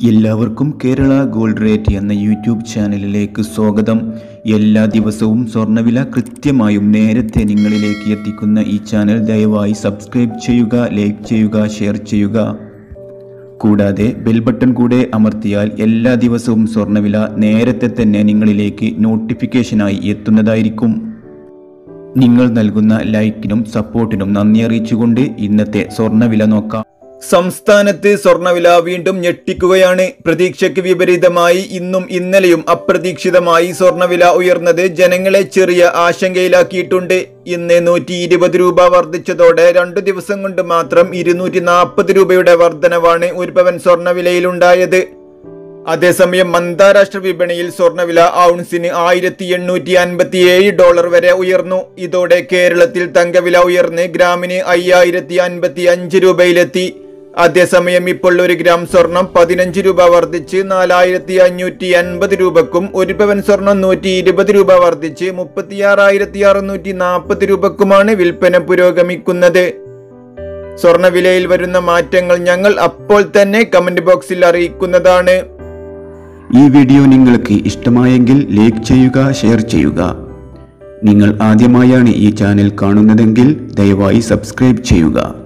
എല്ലാവർക്കും Kerala gold rate എന്ന YouTube ചാനലിലേക്ക് സ്വാഗതം എല്ലാ ദിവസവും സ്വർണ്ണവില കൃത്യമായും നേരത്തെ നിങ്ങളിലേക്ക് എത്തിക്കുന്ന ഈ ചാനൽ ദയവായി സബ്സ്ക്രൈബ് ചെയ്യുക ലൈക്ക് ചെയ്യുക ഷെയർ ചെയ്യുക കൂടാതെ ബെൽ ബട്ടൺ കൂടെ അമർത്തിയാൽ എല്ലാ ദിവസവും സ്വർണ്ണവില നേരത്തെ തന്നെ നിങ്ങളിലേക്ക് നോട്ടിഫിക്കേഷനായി എത്തുന്നതായിരിക്കും നിങ്ങൾ നൽകുന്ന ലൈക്കിനും സപ്പോർട്ടിനും നന്ദി അറിയിച്ചുകൊണ്ട് ഇന്നത്തെ സ്വർണ്ണവില നോക്കാം സംസ്ഥാനത്ത് സ്വർണ്ണവില വീണ്ടും ഞെട്ടിക്കുകയാണ് പ്രതീക്ഷയ്ക്ക് വിപരീതമായി ഇന്നും ഇന്നലെയും അപ്രതീക്ഷിതമായി സ്വർണ്ണവില ഉയർന്നത് ജനങ്ങളെ ചെറിയ ആശങ്കയിലാക്കിയിട്ടുണ്ട് ഇന്ന് നൂറ്റി ഇരുപത് രൂപ വർദ്ധിച്ചതോടെ രണ്ടു ദിവസം കൊണ്ട് മാത്രം ഇരുന്നൂറ്റി നാൽപ്പത് രൂപയുടെ വർധനവാണ് ഒരു പവൻ സ്വർണ്ണവിലയിലുണ്ടായത് അതേസമയം അന്താരാഷ്ട്ര വിപണിയിൽ സ്വർണ്ണവില ഔൺസിന് ആയിരത്തി എണ്ണൂറ്റി അൻപത്തി ഏഴ് ഡോളർ വരെ ഉയർന്നു ഇതോടെ കേരളത്തിൽ തങ്കവില ഉയർന്ന് ഗ്രാമിന് അയ്യായിരത്തി അൻപത്തി അഞ്ച് രൂപയിലെത്തി അതേസമയം ഇപ്പോൾ ഒരു ഗ്രാം സ്വർണം പതിനഞ്ച് രൂപ വർദ്ധിച്ച് നാലായിരത്തി അഞ്ഞൂറ്റി അൻപത് രൂപക്കും ഒരു പവൻ സ്വർണം നൂറ്റി ഇരുപത് രൂപ വർദ്ധിച്ച് മുപ്പത്തിയാറായിരത്തി അറുന്നൂറ്റി നാൽപ്പത് രൂപക്കുമാണ് വിൽപ്പന പുരോഗമിക്കുന്നത് സ്വർണ്ണവിലയിൽ വരുന്ന മാറ്റങ്ങൾ ഞങ്ങൾ അപ്പോൾ തന്നെ കമന്റ് ബോക്സിൽ അറിയിക്കുന്നതാണ് ഈ വീഡിയോ നിങ്ങൾക്ക് ഇഷ്ടമായെങ്കിൽ ലൈക്ക് ചെയ്യുക ഷെയർ ചെയ്യുക നിങ്ങൾ ആദ്യമായാണ് ഈ ചാനൽ കാണുന്നതെങ്കിൽ ദയവായി സബ്സ്ക്രൈബ് ചെയ്യുക